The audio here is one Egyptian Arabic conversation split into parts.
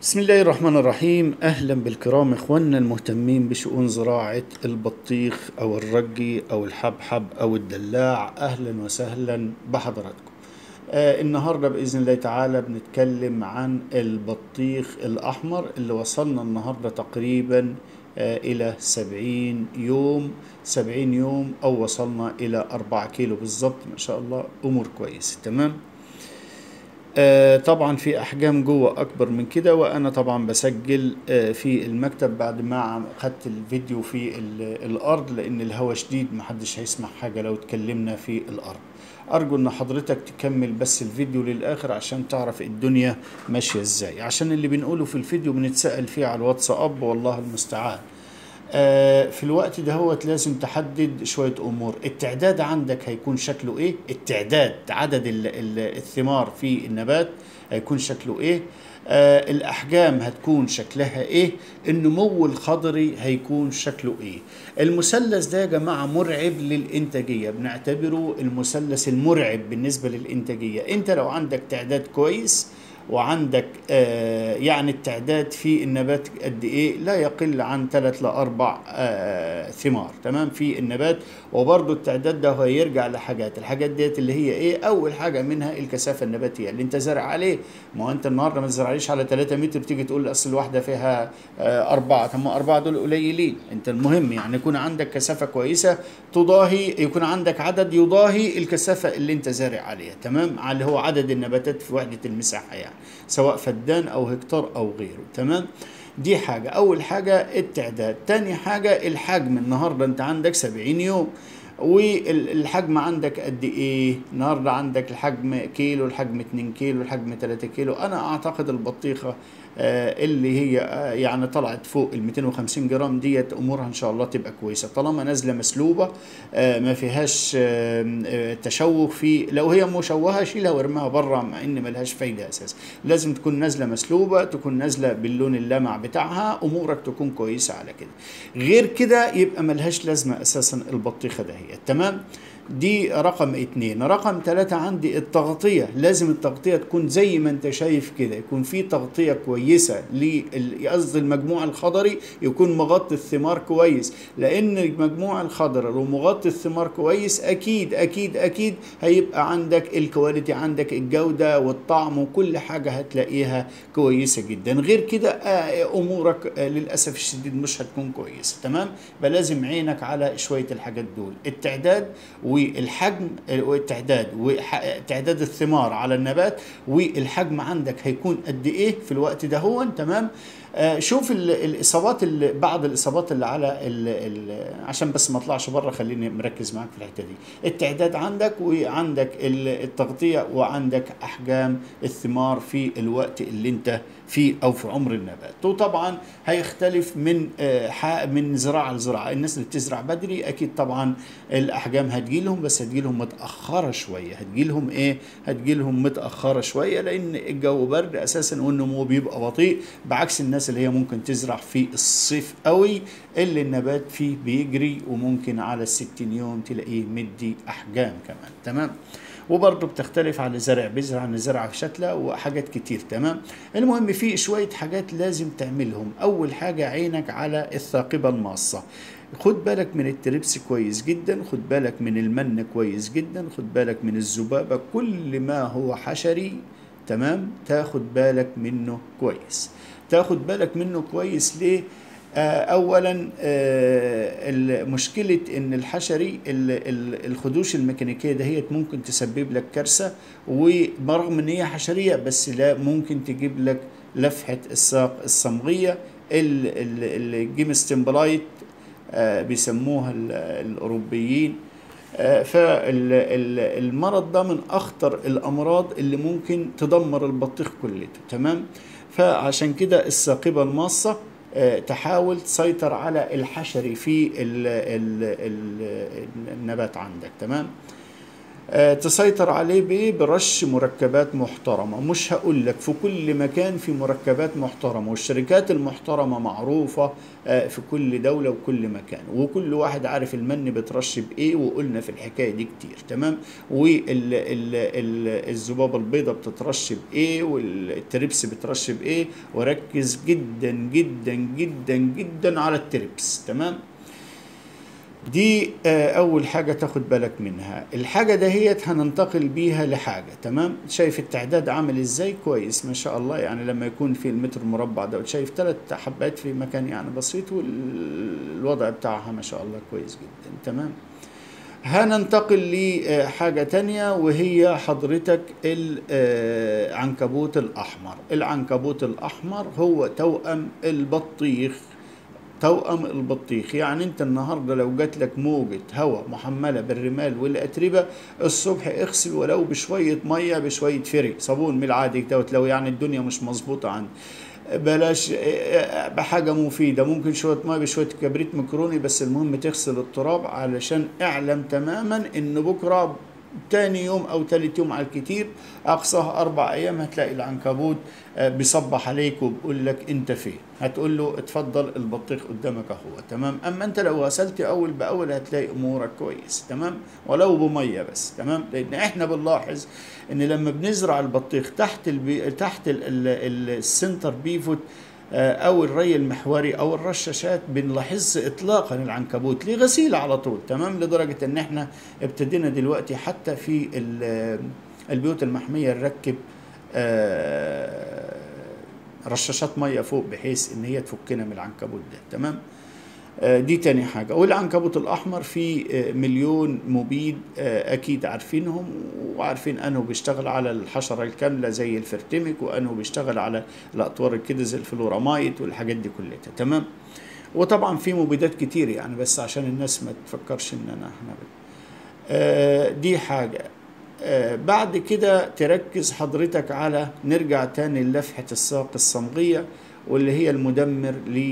بسم الله الرحمن الرحيم اهلا بالكرام اخواننا المهتمين بشؤون زراعه البطيخ او الرجي او الحبحب او الدلاع اهلا وسهلا بحضراتكم آه النهارده باذن الله تعالى بنتكلم عن البطيخ الاحمر اللي وصلنا النهارده تقريبا آه الى 70 يوم 70 يوم او وصلنا الى 4 كيلو بالظبط ما شاء الله امور كويسه تمام آه طبعا في احجام جوه اكبر من كده وانا طبعا بسجل آه في المكتب بعد ما عم- خدت الفيديو في ال- الارض لان الهواء شديد محدش هيسمع حاجه لو اتكلمنا في الارض ارجو ان حضرتك تكمل بس الفيديو للاخر عشان تعرف الدنيا ماشيه ازاي عشان اللي بنقوله في الفيديو بنتسال فيه على الواتساب والله المستعان آه، في الوقت ده هو لازم تحدد شوية أمور التعداد عندك هيكون شكله إيه التعداد عدد ال- ال- الثمار في النبات هيكون شكله إيه آه الأحجام هتكون شكلها إيه النمو الخضري هيكون شكله إيه المثلث ده يا جماعة مرعب للإنتاجية بنعتبره المثلث المرعب بالنسبة للإنتاجية أنت لو عندك تعداد كويس وعندك آه يعني التعداد في النبات قد ايه لا يقل عن ثلاث لاربع آه ثمار تمام في النبات وبرضه التعداد ده هيرجع لحاجات الحاجات ديت اللي هي ايه اول حاجه منها الكثافه النباتيه اللي انت زارع عليه ما هو انت النهارده ما تزرعليش على 3 متر تيجي تقول اصل الواحده فيها آه اربعه طب ما اربعه دول قليلين انت المهم يعني يكون عندك كثافه كويسه تضاهي يكون عندك عدد يضاهي الكثافه اللي انت زارع عليها تمام على اللي هو عدد النباتات في وحده المساحه يعني سواء فدان او هكتار او غيره تمام دي حاجة أول حاجة التعداد تاني حاجة الحجم النهاردة أنت عندك 70 يوم والحجم عندك قد ايه النهارده عندك الحجم كيلو الحجم 2 كيلو الحجم 3 كيلو انا اعتقد البطيخه آه، اللي هي آه، يعني طلعت فوق ال 250 جرام ديت امورها ان شاء الله تبقى كويسه طالما نازله مسلوبه آه، ما فيهاش آه، آه، تشوه في لو هي مشوهه شيلها وارميها بره مع ان ملهاش فايده اساسا لازم تكون نازله مسلوبه تكون نازله باللون اللمع بتاعها امورك تكون كويسه على كده غير كده يبقى ملهاش لازمه اساسا البطيخه دهيت تمام دي رقم اتنين رقم ثلاثة عندي التغطية لازم التغطية تكون زي ما انت شايف كده يكون في تغطية كويسة لل- قصدي المجموع الخضري يكون مغطي الثمار كويس لان المجموع الخضري لو مغطي الثمار كويس اكيد اكيد اكيد هيبقى عندك الكواليتي عندك الجودة والطعم وكل حاجة هتلاقيها كويسة جدا غير كده آه، امورك آه، للاسف الشديد مش هتكون كويسة تمام يبقى لازم عينك على شوية الحاجات دول التعداد والحجم والتعداد وتعداد الثمار على النبات والحجم عندك هيكون قد ايه في الوقت ده هو تمام آه، شوف ال- الاصابات اللي بعض الاصابات اللي على ال ال عشان بس ما اطلعش بره خليني مركز معاك في الحته دي التعداد عندك وعندك ال- التغطيه وعندك احجام الثمار في الوقت اللي انت فيه او في عمر النبات وطبعا هيختلف من آه، ح- من زراعه لزراعه الناس اللي بتزرع بدري اكيد طبعا الاحجام هتجيلهم بس هتجيلهم متاخره شويه هتجيلهم ايه هتجيلهم متاخره شويه لان الجو برد اساسا والنمو بيبقى بطيء بعكس الناس اللي هي ممكن تزرع في الصيف قوي اللي النبات فيه بيجري وممكن على الستين يوم تلاقيه مدي احجام كمان تمام وبرضه بتختلف عن زرع بذرة عن زرع شتلة وحاجات كتير تمام المهم في شوية حاجات لازم تعملهم أول حاجة عينك على الثاقبة الماصة خد بالك من التربس كويس جدا خد بالك من المن كويس جدا خد بالك من الذبابة كل ما هو حشري تمام تاخد بالك منه كويس تاخد بالك منه كويس ليه آه، اولا آه، ال- مشكله ان الحشري ال- ال- الخدوش الميكانيكيه دهيت ممكن تسبب لك كارثه وبرغم ان هي حشريه بس لا ممكن تجيب لك لفحه الساق الصمغيه ال- ال- الجيمستمبلايت آه، بيسموها ال- الاوروبيين فالمرض ده من اخطر الامراض اللي ممكن تدمر البطيخ كلته تمام فعشان كده الساقبه الماصه آه، تحاول تسيطر على الحشري في ال ال ال النبات عندك تمام آه، تسيطر عليه بايه برش مركبات محترمه مش هقول لك في كل مكان في مركبات محترمه والشركات المحترمه معروفه آه، في كل دوله وكل مكان وكل واحد عارف المن بترش بايه وقلنا في الحكايه دي كتير تمام والذبابه البيضاء بتترش بايه والتريبس بترش بايه وركز جدا جدا جدا جدا على التريبس تمام دي آه، اول حاجه تاخد بالك منها الحاجه دهيت هننتقل بيها لحاجه تمام شايف التعداد عامل ازاي كويس ما شاء الله يعني لما يكون في المتر المربع ده شايف ثلاث حبات في مكان يعني بسيط والوضع بتاعها ما شاء الله كويس جدا تمام هننتقل لحاجة تانية وهي حضرتك العنكبوت الأحمر العنكبوت الأحمر هو توأم البطيخ توأم البطيخ يعني انت النهارده لو جات لك موجة هواء محملة بالرمال والأتربة الصبح اغسل ولو بشوية مية بشوية فري صابون من العادي دوت لو يعني الدنيا مش مظبوطة عندي بلاش بحاجة مفيدة ممكن شوية مية بشوية كبريت مكروني بس المهم تغسل التراب علشان اعلم تماما ان بكرة تاني يوم او تالت يوم على الكتير اقصاها اربع ايام هتلاقي العنكبوت آه، بيصبح عليك وبيقول لك انت فين هتقول له اتفضل البطيخ قدامك اهو تمام اما انت لو غسلت اول باول هتلاقي امورك كويس تمام ولو بميه بس تمام لان احنا بنلاحظ ان لما بنزرع البطيخ تحت البي... تحت ال... ال... ال... السنتر بيفوت آه، او الري المحوري او الرشاشات بنلاحظ اطلاقا العنكبوت ليه غسيل على طول تمام لدرجه ان احنا ابتدينا دلوقتي حتى في ال- البيوت المحميه نركب آه، رشاشات ميه فوق بحيث ان هي تفكنا من العنكبوت ده تمام آه، دي تاني حاجة والعنكبوت الأحمر فيه آه، مليون مبيد آه، أكيد عارفينهم وعارفين أنه بيشتغل على الحشرة الكاملة زي الفرتمك وأنه بيشتغل على الأطوار الكده زي الفلورامايت والحاجات دي كلها تمام وطبعا في مبيدات كتير يعني بس عشان الناس ما تفكرش ان انا احنا بت- آه، دي حاجة آه، بعد كده تركز حضرتك على نرجع تاني للفحة الساق الصمغية واللي هي المدمر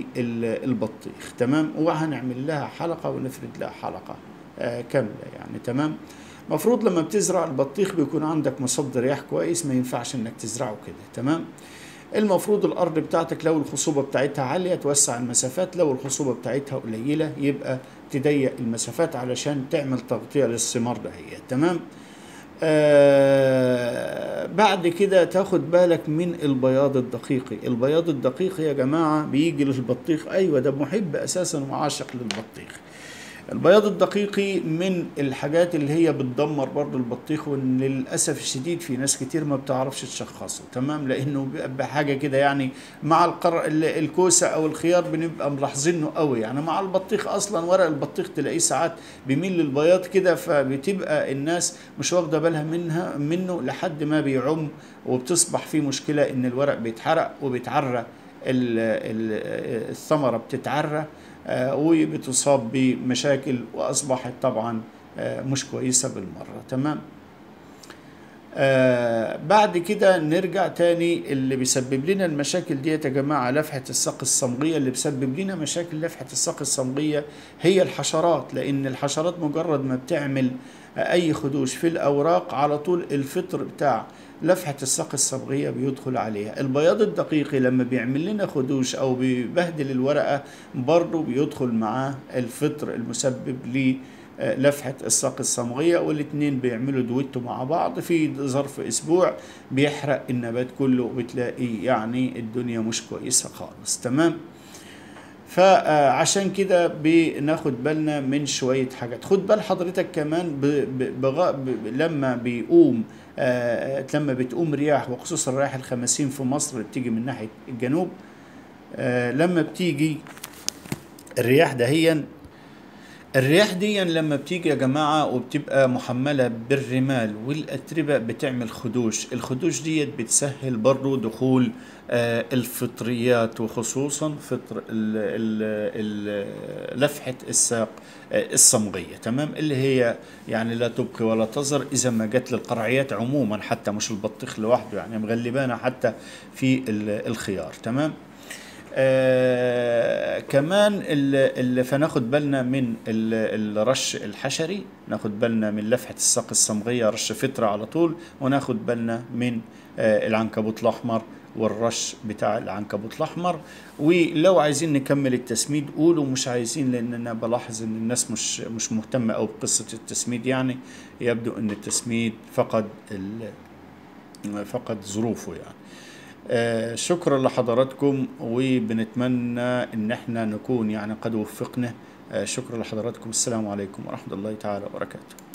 للبطيخ تمام وهنعمل لها حلقة ونفرد لها حلقة آه، كاملة يعني تمام مفروض لما بتزرع البطيخ بيكون عندك مصد رياح كويس ما ينفعش انك تزرعه كده تمام المفروض الارض بتاعتك لو الخصوبه بتاعتها عاليه توسع المسافات لو الخصوبه بتاعتها قليله يبقى تضيق المسافات علشان تعمل تغطيه للثمار ده هي تمام آه بعد كده تاخد بالك من البياض الدقيقي البياض الدقيقي يا جماعه بيجي للبطيخ ايوه ده محب اساسا وعاشق للبطيخ البياض الدقيقي من الحاجات اللي هي بتدمر برضو البطيخ وللاسف الشديد في ناس كتير ما بتعرفش تشخصه تمام لانه بيبقى حاجه كده يعني مع القر... ال- الكوسه او الخيار بنبقى ملاحظينه قوي يعني مع البطيخ اصلا ورق البطيخ تلاقيه ساعات بيميل للبياض كده فبتبقى الناس مش واخده بالها منها منه لحد ما بيعم وبتصبح في مشكله ان الورق بيتحرق وبيتعرى ال- ال- الثمره بتتعرى آه، وبتصاب بمشاكل واصبحت طبعا آه، مش كويسه بالمره تمام آه بعد كده نرجع تاني اللي بيسبب لنا المشاكل ديت يا جماعه لفحه الساق الصمغيه اللي بيسبب لنا مشاكل لفحه الساق الصمغيه هي الحشرات لان الحشرات مجرد ما بتعمل آه، اي خدوش في الاوراق على طول الفطر بتاع لفحة الساق الصبغية بيدخل عليها البياض الدقيقي لما بيعمل لنا خدوش أو بيبهدل الورقة برضه بيدخل معاه الفطر المسبب للفحة الساق الصمغية والاتنين بيعملوا دويتو مع بعض في ظرف أسبوع بيحرق النبات كله وبتلاقي يعني الدنيا مش كويسة خالص تمام فعشان كده بناخد بالنا من شوية حاجات خد بال حضرتك كمان ب... ب... بغ... ب... لما بيقوم آه... لما بتقوم رياح وخصوصا الرياح الخمسين في مصر اللي بتيجي من ناحية الجنوب آه... لما بتيجي الرياح دهيا الرياح دي لما بتيجي يا جماعة وبتبقى محملة بالرمال والأتربة بتعمل خدوش الخدوش ديت بتسهل برضو دخول آه، الفطريات وخصوصا فطر ال ال ال لفحة الساق آه، الصمغية تمام اللي هي يعني لا تبقي ولا تذر إذا ما جت للقرعيات عموما حتى مش البطيخ لوحده يعني مغلبانا حتى في ال- الخيار تمام آه كمان اللي فناخد بالنا من ال- الرش الحشري ناخد بالنا من لفحة الساق الصمغية رش فترة على طول وناخد بالنا من آه العنكبوت الأحمر والرش بتاع العنكبوت الأحمر ولو عايزين نكمل التسميد قولوا مش عايزين لأن أنا بلاحظ إن الناس مش مش مهتمة أوي بقصة التسميد يعني يبدو إن التسميد فقد ال- فقد ظروفه يعني آه، شكرا لحضراتكم وبنتمنى ان احنا نكون يعني قد وفقنا آه، شكرا لحضراتكم السلام عليكم ورحمة الله تعالى وبركاته